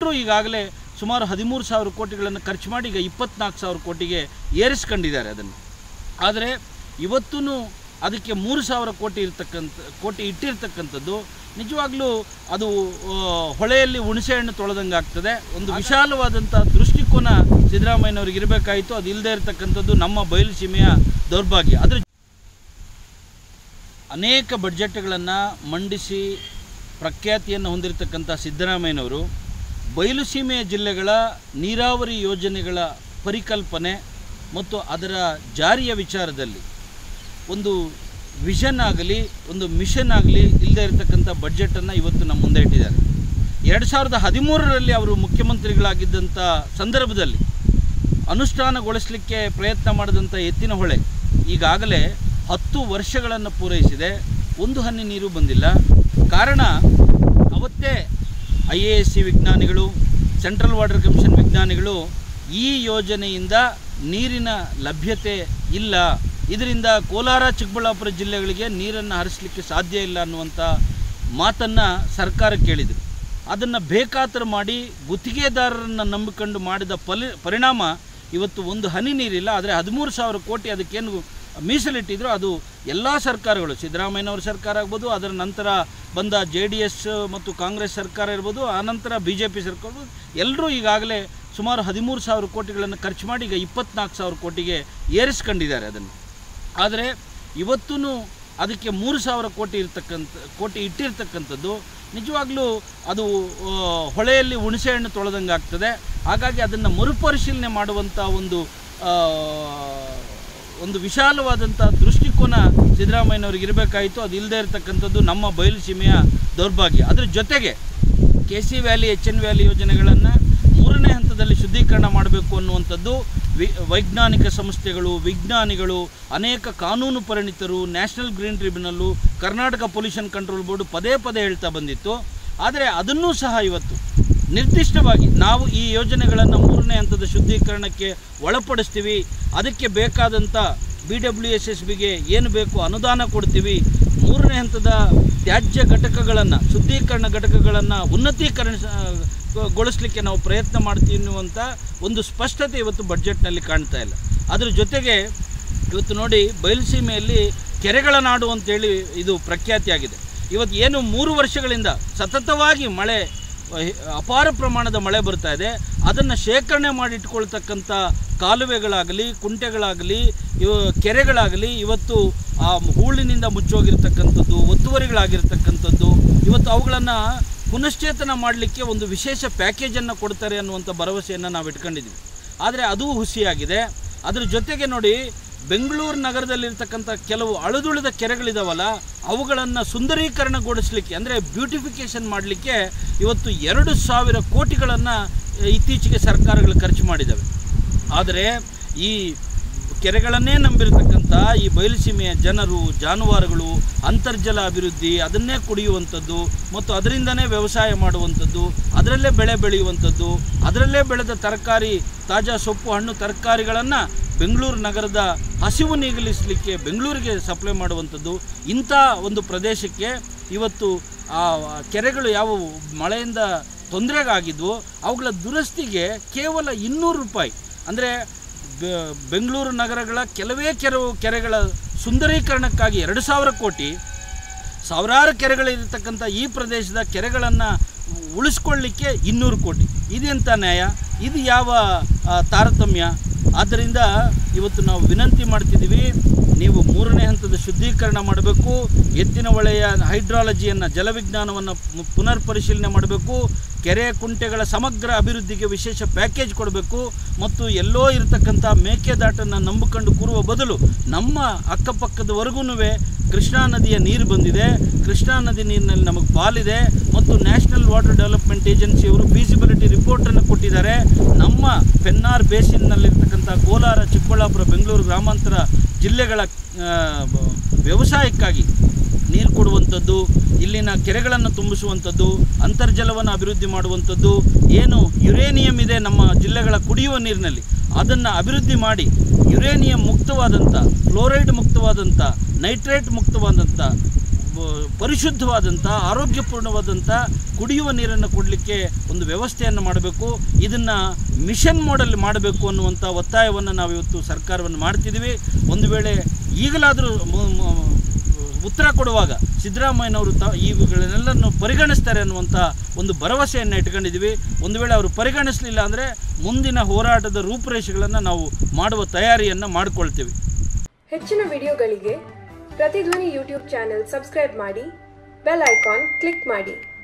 ಎಲ್ಲರೂ ಈಗಾಗಲೇ ಸುಮಾರು ಹದಿಮೂರು ಸಾವಿರ ಕೋಟಿಗಳನ್ನು ಖರ್ಚು ಮಾಡಿ ಈಗ ಇಪ್ಪತ್ನಾಲ್ಕು ಸಾವಿರ ಕೋಟಿಗೆ ಏರಿಸ್ಕೊಂಡಿದ್ದಾರೆ ಅದನ್ನು ಆದರೆ ಇವತ್ತೂ ಅದಕ್ಕೆ ಮೂರು ಸಾವಿರ ಕೋಟಿ ಇರ್ತಕ್ಕಂಥ ಕೋಟಿ ಇಟ್ಟಿರ್ತಕ್ಕಂಥದ್ದು ನಿಜವಾಗ್ಲೂ ಅದು ಆ, ಹೊಳೆಯಲ್ಲಿ ಹುಣಸೆ ಹಣ್ಣು ತೊಳೆದಂಗೆ ಆಗ್ತದೆ ಒಂದು ವಿಶಾಲವಾದಂಥ ದೃಷ್ಟಿಕೋನ ಸಿದ್ದರಾಮಯ್ಯನವ್ರಿಗೆ ಇರಬೇಕಾಯಿತು ಅದು ಇಲ್ಲದೆ ಇರತಕ್ಕಂಥದ್ದು ನಮ್ಮ ಬಯಲು ಸೀಮೆಯ ದೌರ್ಭಾಗ್ಯ ಅದ್ರ ಅನೇಕ ಬಡ್ಜೆಟ್ಗಳನ್ನು ಮಂಡಿಸಿ ಪ್ರಖ್ಯಾತಿಯನ್ನು ಹೊಂದಿರತಕ್ಕಂಥ ಸಿದ್ದರಾಮಯ್ಯನವರು ಬಯಲು ಸೀಮೆಯ ಜಿಲ್ಲೆಗಳ ನೀರಾವರಿ ಯೋಜನೆಗಳ ಪರಿಕಲ್ಪನೆ ಮತ್ತು ಅದರ ಜಾರಿಯ ವಿಚಾರದಲ್ಲಿ ಒಂದು ವಿಷನ್ ಆಗಲಿ ಒಂದು ಮಿಷನ್ ಆಗಲಿ ಇಲ್ಲದೆ ಇರತಕ್ಕಂಥ ಬಡ್ಜೆಟನ್ನು ಇವತ್ತು ನಮ್ಮ ಮುಂದೆ ಇಟ್ಟಿದ್ದಾರೆ ಎರಡು ಸಾವಿರದ ಹದಿಮೂರರಲ್ಲಿ ಅವರು ಮುಖ್ಯಮಂತ್ರಿಗಳಾಗಿದ್ದಂಥ ಸಂದರ್ಭದಲ್ಲಿ ಅನುಷ್ಠಾನಗೊಳಿಸಲಿಕ್ಕೆ ಪ್ರಯತ್ನ ಮಾಡಿದಂಥ ಎತ್ತಿನ ಹೊಳೆ ಈಗಾಗಲೇ ಹತ್ತು ವರ್ಷಗಳನ್ನು ಪೂರೈಸಿದೆ ಒಂದು ಹನಿ ನೀರು ಬಂದಿಲ್ಲ ಕಾರಣ ಅವತ್ತೇ ಐ ಎ ಎಸ್ ಸಿ ವಿಜ್ಞಾನಿಗಳು ಸೆಂಟ್ರಲ್ ವಾಟರ್ ಕಮಿಷನ್ ವಿಜ್ಞಾನಿಗಳು ಈ ಯೋಜನೆಯಿಂದ ನೀರಿನ ಲಭ್ಯತೆ ಇಲ್ಲ ಇದರಿಂದ ಕೋಲಾರ ಚಿಕ್ಕಬಳ್ಳಾಪುರ ಜಿಲ್ಲೆಗಳಿಗೆ ನೀರನ್ನು ಹರಿಸಲಿಕ್ಕೆ ಸಾಧ್ಯ ಇಲ್ಲ ಅನ್ನುವಂಥ ಮಾತನ್ನು ಸರ್ಕಾರ ಕೇಳಿದರು ಅದನ್ನು ಬೇಕಾತರ ಮಾಡಿ ಗುತ್ತಿಗೆದಾರರನ್ನು ನಂಬಿಕೊಂಡು ಮಾಡಿದ ಫಲಿ ಪರಿಣಾಮ ಇವತ್ತು ಒಂದು ಹನಿ ನೀರಿಲ್ಲ ಆದರೆ ಹದಿಮೂರು ಸಾವಿರ ಕೋಟಿ ಅದಕ್ಕೇನು ಮೀಸಲಿಟ್ಟಿದ್ರು ಅದು ಎಲ್ಲ ಸರ್ಕಾರಗಳು ಸಿದ್ದರಾಮಯ್ಯನವ್ರ ಸರ್ಕಾರ ಆಗ್ಬೋದು ಅದರ ನಂತರ ಬಂದ ಜೆ ಡಿ ಎಸ್ ಮತ್ತು ಕಾಂಗ್ರೆಸ್ ಸರ್ಕಾರ ಇರ್ಬೋದು ಆನಂತರ ಬಿ ಜೆ ಪಿ ಸರ್ಕಾರ ಇರ್ಬೋದು ಎಲ್ಲರೂ ಈಗಾಗಲೇ ಸುಮಾರು ಹದಿಮೂರು ಸಾವಿರ ಕೋಟಿಗಳನ್ನು ಖರ್ಚು ಮಾಡಿ ಈಗ ಇಪ್ಪತ್ನಾಲ್ಕು ಸಾವಿರ ಕೋಟಿಗೆ ಏರಿಸ್ಕೊಂಡಿದ್ದಾರೆ ಅದನ್ನು ಆದರೆ ಇವತ್ತೂ ಅದಕ್ಕೆ ಮೂರು ಸಾವಿರ ಕೋಟಿ ಇರ್ತಕ್ಕಂಥ ಕೋಟಿ ಇಟ್ಟಿರ್ತಕ್ಕಂಥದ್ದು ನಿಜವಾಗ್ಲೂ ಅದು ಆ, ಹೊಳೆಯಲ್ಲಿ ಹುಣಸೆ ಹಣ್ಣು ತೊಳೆದಂಗೆ ಆಗ್ತದೆ ಹಾಗಾಗಿ ಅದನ್ನು ಮರುಪರಿಶೀಲನೆ ಮಾಡುವಂಥ ಒಂದು ಆ, ಒಂದು ವಿಶಾಲವಾದಂಥ ದೃಷ್ಟಿಕೋನ ಸಿದ್ದರಾಮಯ್ಯನವ್ರಿಗೆ ಇರಬೇಕಾಯಿತು ಅದು ಇಲ್ಲದೆ ಇರತಕ್ಕಂಥದ್ದು ನಮ್ಮ ಬಯಲು ಸೀಮೆಯ ದೌರ್ಭಾಗ್ಯ ಅದ್ರ ಜೊತೆಗೆ K C valley H N valley ಯೋಜನೆಗಳನ್ನು ಮೂರನೇ ಹಂತದಲ್ಲಿ ಶುದ್ಧೀಕರಣ ಮಾಡಬೇಕು ಅನ್ನುವಂಥದ್ದು ವಿ ವೈಜ್ಞಾನಿಕ ಸಂಸ್ಥೆಗಳು ವಿಜ್ಞಾನಿಗಳು ಅನೇಕ ಕಾನೂನು ಪರಿಣಿತರು ನ್ಯಾಷನಲ್ ಗ್ರೀನ್ ಟ್ರಿಬ್ಯುನಲ್ಲು ಕರ್ನಾಟಕ ಪೊಲ್ಯೂಷನ್ ಕಂಟ್ರೋಲ್ ಬೋರ್ಡು ಪದೇ ಪದೇ ಹೇಳ್ತಾ ಬಂದಿತ್ತು ಆದರೆ ಅದನ್ನೂ ಸಹ ಇವತ್ತು ನಿರ್ದಿಷ್ಟವಾಗಿ ನಾವು ಈ ಯೋಜನೆಗಳನ್ನು ಮೂರನೇ ಹಂತದ ಶುದ್ಧೀಕರಣಕ್ಕೆ ಒಳಪಡಿಸ್ತೀವಿ ಅದಕ್ಕೆ ಬೇಕಾದಂಥ ಬಿ ಡಬ್ಲ್ಯೂ ಎಸ್ ಎಸ್ ಬಿಗೆ ಏನು ಬೇಕು ಅನುದಾನ ಕೊಡ್ತೀವಿ ಮೂರನೇ ಹಂತದ ತ್ಯಾಜ್ಯ ಘಟಕಗಳನ್ನು ಶುದ್ಧೀಕರಣ ಘಟಕಗಳನ್ನು ಉನ್ನತೀಕರಣ ಗೊಳಿಸ್ಲಿಕ್ಕೆ ನಾವು ಪ್ರಯತ್ನ ಮಾಡ್ತೀವಿ ಅನ್ನುವಂಥ ಒಂದು ಸ್ಪಷ್ಟತೆ ಇವತ್ತು ಬಡ್ಜೆಟ್ನಲ್ಲಿ ಕಾಣ್ತಾ ಇಲ್ಲ ಅದರ ಜೊತೆಗೆ ಇವತ್ತು ನೋಡಿ ಬಯಲುಸೀಮೆಯಲ್ಲಿ ಕೆರೆಗಳ ನಾಡು ಅಂತೇಳಿ ಇದು ಪ್ರಖ್ಯಾತಿಯಾಗಿದೆ ಇವತ್ತು ಏನು ಮೂರು ವರ್ಷಗಳಿಂದ ಸತತವಾಗಿ ಮಳೆ ಅಹ್, ಅಪಾರ ಪ್ರಮಾಣದ ಮಳೆ ಬರ್ತಾ ಇದೆ ಅದನ್ನು ಶೇಖರಣೆ ಮಾಡಿಟ್ಕೊಳ್ತಕ್ಕಂಥ ಕಾಲುವೆಗಳಾಗಲಿ ಕುಂಟೆಗಳಾಗಲಿ ಇವ ಕೆರೆಗಳಾಗಲಿ ಇವತ್ತು ಆ ಹೂಳಿನಿಂದ ಮುಚ್ಚೋಗಿರ್ತಕ್ಕಂಥದ್ದು ಒತ್ತುವರಿಗಳಾಗಿರ್ತಕ್ಕಂಥದ್ದು ಇವತ್ತು ಅವುಗಳನ್ನು ಪುನಶ್ಚೇತನ ಮಾಡಲಿಕ್ಕೆ ಒಂದು ವಿಶೇಷ ಪ್ಯಾಕೇಜನ್ನು ಕೊಡ್ತಾರೆ ಅನ್ನುವಂಥ ಭರವಸೆಯನ್ನು ನಾವು ಇಟ್ಕೊಂಡಿದ್ದೀವಿ ಆದರೆ ಅದು ಹುಸಿಯಾಗಿದೆ ಅದ್ರ ಜೊತೆಗೆ ನೋಡಿ ಬೆಂಗಳೂರು ನಗರದಲ್ಲಿರ್ತಕ್ಕಂಥ ಕೆಲವು ಅಳುದುಳಿದ ಕೆರೆಗಳಿದಾವಲ್ಲ ಅವುಗಳನ್ನು ಸುಂದರೀಕರಣಗೊಳಿಸಲಿಕ್ಕೆ ಅಂದರೆ ಬ್ಯೂಟಿಫಿಕೇಷನ್ ಮಾಡಲಿಕ್ಕೆ ಇವತ್ತು ಎರಡು ಸಾವಿರ ಕೋಟಿಗಳನ್ನು ಇತ್ತೀಚೆಗೆ ಸರ್ಕಾರಗಳು ಖರ್ಚು ಮಾಡಿದ್ದಾವೆ ಆದರೆ ಈ ಕೆರೆಗಳನ್ನೇ ನಂಬಿರತಕ್ಕಂಥ ಈ ಬಯಲುಸೀಮೆಯ ಜನರು ಜಾನುವಾರುಗಳು ಅಂತರ್ಜಲ ಅಭಿವೃದ್ಧಿ ಅದನ್ನೇ ಕುಡಿಯುವಂಥದ್ದು ಮತ್ತು ಅದರಿಂದನೇ ವ್ಯವಸಾಯ ಮಾಡುವಂಥದ್ದು ಅದರಲ್ಲೇ ಬೆಳೆ ಬೆಳೆಯುವಂಥದ್ದು ಅದರಲ್ಲೇ ಬೆಳೆದ ತರಕಾರಿ ತಾಜಾ ಸೊಪ್ಪು ಹಣ್ಣು ತರಕಾರಿಗಳನ್ನು ಬೆಂಗಳೂರು ನಗರದ ಹಸಿವು ನೀಗಲಿಸಲಿಕ್ಕೆ ಬೆಂಗಳೂರಿಗೆ ಸಪ್ಲೈ ಮಾಡುವಂಥದ್ದು ಇಂಥ ಒಂದು ಪ್ರದೇಶಕ್ಕೆ ಇವತ್ತು ಆ ಕೆರೆಗಳು ಯಾವುವು ಮಳೆಯಿಂದ ತೊಂದರೆಗಾಗಿದ್ವು ಅವುಗಳ ದುರಸ್ತಿಗೆ ಕೇವಲ ಇನ್ನೂರು ರೂಪಾಯಿ ಅಂದರೆ ಬೆ- ಬೆಂಗಳೂರು ನಗರಗಳ ಕೆಲವೇ ಕೆಲವು ಕೆರೆಗಳ ಸುಂದರೀಕರಣಕ್ಕಾಗಿ ಎರಡು ಸಾವಿರ ಕೋಟಿ ಸಾವಿರಾರು ಕೆರೆಗಳಿರ್ತಕ್ಕಂಥ ಈ ಪ್ರದೇಶದ ಕೆರೆಗಳನ್ನು ಉಳಿಸ್ಕೊಳ್ಳಿಕ್ಕೆ ಇನ್ನೂರು ಕೋಟಿ ಇದೆಂಥ ನ್ಯಾಯ ಇದು ಯಾವ ಆ, ತಾರತಮ್ಯ ಆದ್ದರಿಂದ ಇವತ್ತು ನಾವು ವಿನಂತಿ ಮಾಡ್ತಿದ್ದೀವಿ ನೀವು ಮೂರನೇ ಹಂತದ ಶುದ್ಧೀಕರಣ ಮಾಡಬೇಕು ಎತ್ತಿನ ಹೊಳೆಯ ಹೈಡ್ರಾಲಜಿಯನ್ನು ಜಲವಿಜ್ಞಾನವನ್ನು ಮು- ಪುನರ್ ಪರಿಶೀಲನೆ ಮಾಡಬೇಕು ಕೆರೆ ಕುಂಟೆಗಳ ಸಮಗ್ರ ಅಭಿವೃದ್ಧಿಗೆ ವಿಶೇಷ ಪ್ಯಾಕೇಜ್ ಕೊಡಬೇಕು ಮತ್ತು ಎಲ್ಲೋ ಇರತಕ್ಕಂಥ ಮೇಕೆದಾಟನ್ನು ನಂಬಿಕೊಂಡು ಕೂರುವ ಬದಲು ನಮ್ಮ ಅಕ್ಕಪಕ್ಕದವರೆಗೂ ಕೃಷ್ಣಾ ನದಿಯ ನೀರು ಬಂದಿದೆ ಕೃಷ್ಣಾ ನದಿ ನೀರಿನಲ್ಲಿ ನಮಗೆ ಪಾಲಿದೆ ಮತ್ತು ನ್ಯಾಷನಲ್ ವಾಟರ್ ಡೆವಲಪ್ಮೆಂಟ್ ಏಜೆನ್ಸಿಯವರು ಫೀಸಿಬಿಲಿಟಿ ರಿಪೋರ್ಟನ್ನು ಕೊಟ್ಟಿದ್ದಾರೆ ನಮ್ಮ ಪೆನ್ನಾರ್ ಬೇಸಿನ್ನಲ್ಲಿರ್ತಕ್ಕಂಥ ಕೋಲಾರ ಚಿಕ್ಕಬಳ್ಳಾಪುರ ಬೆಂಗಳೂರು ಗ್ರಾಮಾಂತರ ಜಿಲ್ಲೆಗಳ ಆ, ಬ- ವ್ಯವಸಾಯಕ್ಕಾಗಿ ನೀರು ಕೊಡುವಂಥದ್ದು ಇಲ್ಲಿನ ಕೆರೆಗಳನ್ನು ತುಂಬಿಸುವಂಥದ್ದು ಅಂತರ್ಜಲವನ್ನು ಅಭಿವೃದ್ಧಿ ಮಾಡುವಂಥದ್ದು ಏನು ಯುರೇನಿಯಂ ಇದೆ ನಮ್ಮ ಜಿಲ್ಲೆಗಳ ಕುಡಿಯುವ ನೀರಿನಲ್ಲಿ ಅದನ್ನು ಅಭಿವೃದ್ಧಿ ಮಾಡಿ ಯುರೇನಿಯಂ ಮುಕ್ತವಾದಂಥ ಫ್ಲೋರೈಡ್ ಮುಕ್ತವಾದಂಥ ನೈಟ್ರೇಟ್ ಮುಕ್ತವಾದಂಥ ಬ- ಪರಿಶುದ್ಧವಾದಂಥ ಆರೋಗ್ಯಪೂರ್ಣವಾದಂಥ ಕುಡಿಯುವ ನೀರನ್ನು ಕೊಡಲಿಕ್ಕೆ ಒಂದು ವ್ಯವಸ್ಥೆಯನ್ನು ಮಾಡಬೇಕು ಇದನ್ನು ಮಿಷನ್ ಮೋಡಲ್ ಮಾಡಬೇಕು ಅನ್ನುವಂಥ ಒತ್ತಾಯವನ್ನು ನಾವು ಇವತ್ತು ಸರ್ಕಾರವನ್ನು ಮಾಡ್ತಿದ್ದೀವಿ ಒಂದು ವೇಳೆ ಈಗಲಾದರೂ ಮ- ಮ- ಉತ್ತರ ಕೊಡುವಾಗ ಸಿದ್ದರಾಮಯ್ಯನವರು ತ ಇವುಗಳನ್ನೆಲ್ಲನ್ನು ಪರಿಗಣಿಸ್ತಾರೆ ಅನ್ನುವಂಥ ಒಂದು ಭರವಸೆಯನ್ನು ಇಟ್ಕೊಂಡಿದ್ದೀವಿ ಒಂದು ವೇಳೆ ಅವರು ಪರಿಗಣಿಸಲಿಲ್ಲ ಅಂದರೆ ಮುಂದಿನ ಹೋರಾಟದ ರೂಪುರೇಷೆಗಳನ್ನು ನಾವು ಮಾಡುವ ತಯಾರಿಯನ್ನು ಮಾಡಿಕೊಳ್ತೀವಿ ಹೆಚ್ಚಿನ ವಿಡಿಯೋಗಳಿಗೆ ಪ್ರತಿಧ್ವನಿ ಯೂಟ್ಯೂಬ್ ಚಾನೆಲ್ ಸಬ್ಸ್ಕ್ರೈಬ್ ಮಾಡಿ ಬೆಲ್ ಐಕಾನ್ ಕ್ಲಿಕ್ ಮಾಡಿ